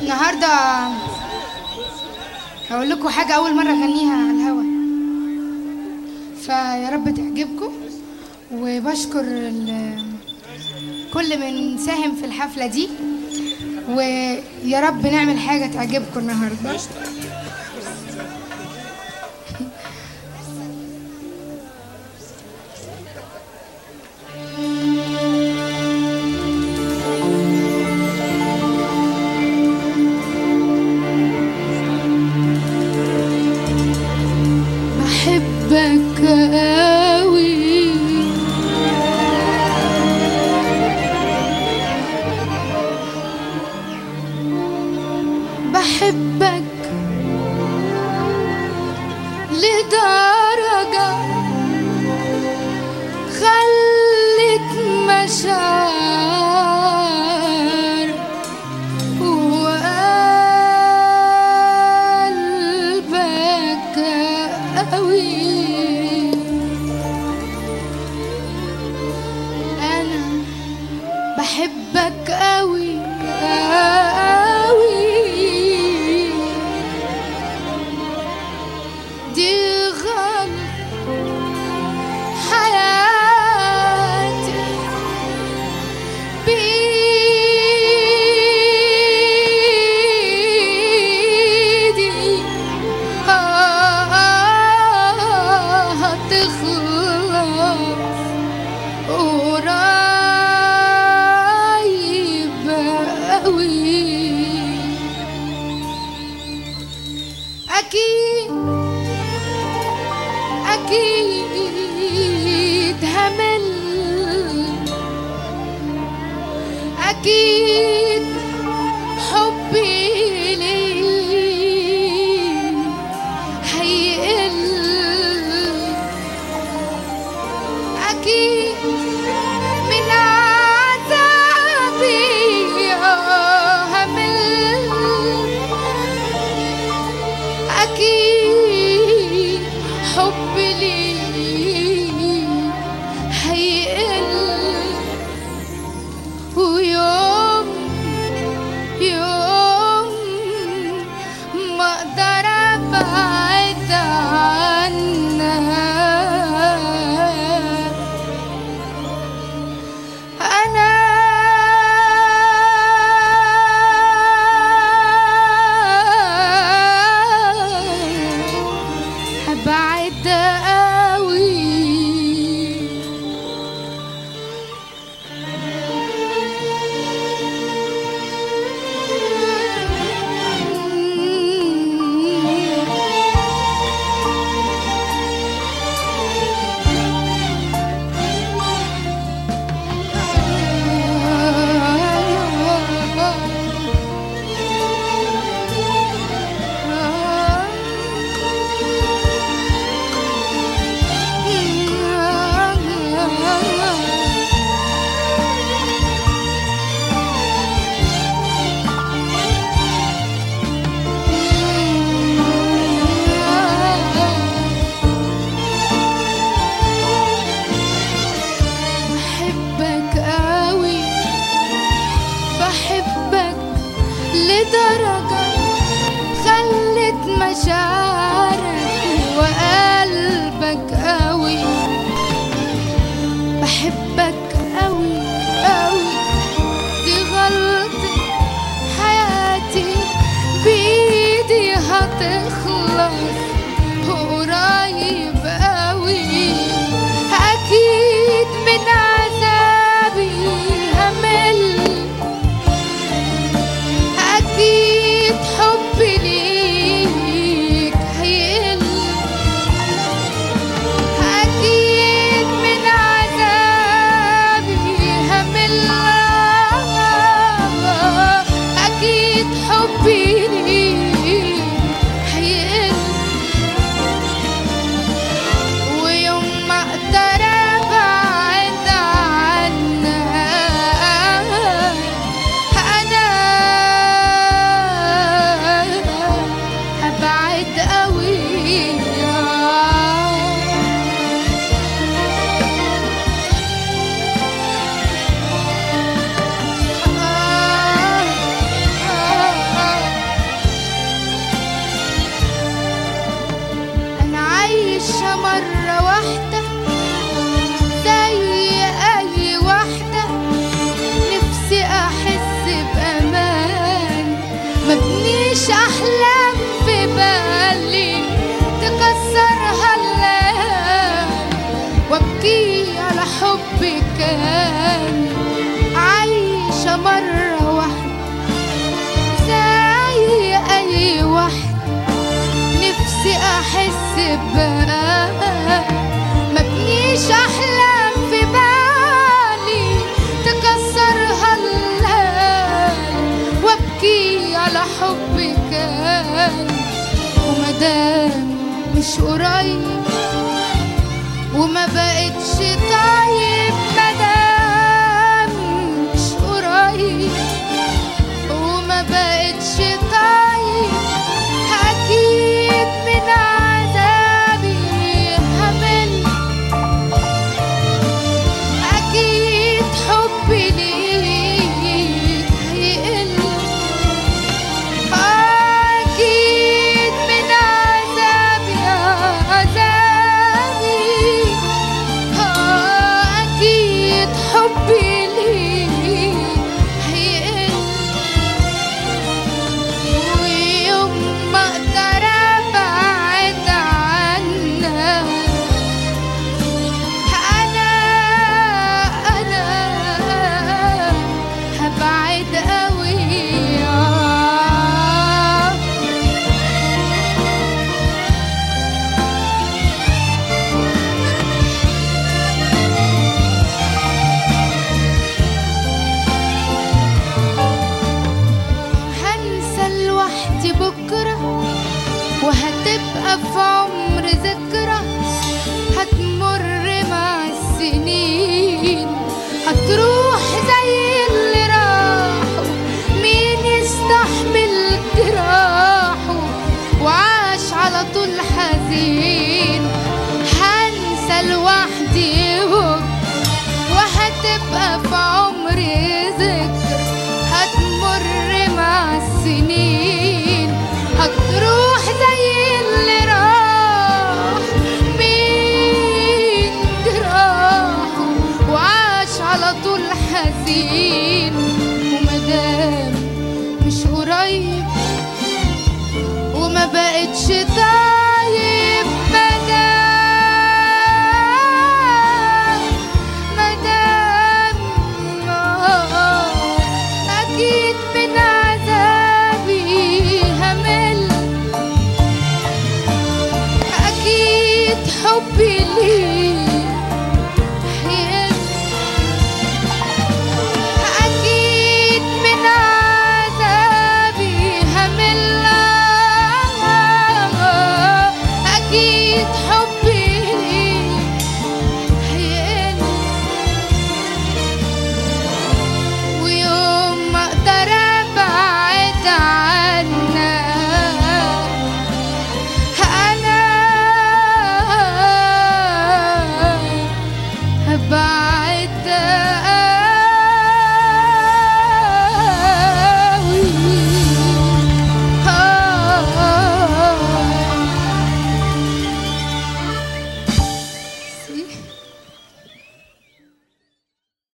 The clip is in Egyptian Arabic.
النهارده هقول لكم حاجة أول مرة أغنيها على الهوا فيا رب تعجبكم وبشكر ال- كل من ساهم في الحفلة دي ويا رب نعمل حاجة تعجبكم النهارده بحبك قوي بحبك لدرجة خلت مشاعر وقلبك قوي أنا بحبك قوي قوي دي غلط حياتي بإيدي آه هتخلص قريب قوي أكيد أكيد همل أكيد حبي ليك هيقل أكيد من عذابي همل أكيد حبي ليك هيقل ويوم يوم ما اقدر ابعد عنك انا هبعد قوي بحبك قوي بحبك لدرجة خلت مشاعرك وقلبك قوي بحبك قوي قوي دي غلطة حياتي بإيدي هتخلص قريب قوي أكيد من عذابي همل أكيد حبي ليك احس ببال مبنيش احلام في بالي تكسرها الليل وابكي على حب كان ومدام مش قريب وما بقتش طيب مدام مش قريب وما بقتش طيب أكيد من عذابي همل أكيد حبي ليك هيقل أكيد من عذابي عذابي أكيد حبي ليك هيقل ويوم ما اقدر ابعد عنك انا انا هبعد قوي هنسى لوحدي بكرة وهتبقى في عمر ذكرى هتمر مع السنين هتروح زي اللي راحوا مين يستحمل جراحه وعاش على طول حزين هنسى لوحدي بكرة وهتبقى في عمري ذكر هتمر مع السنين هتروح زي اللي راح مين جراحه وعاش على طول حزين ومدام مش قريب وما بقتش تعرف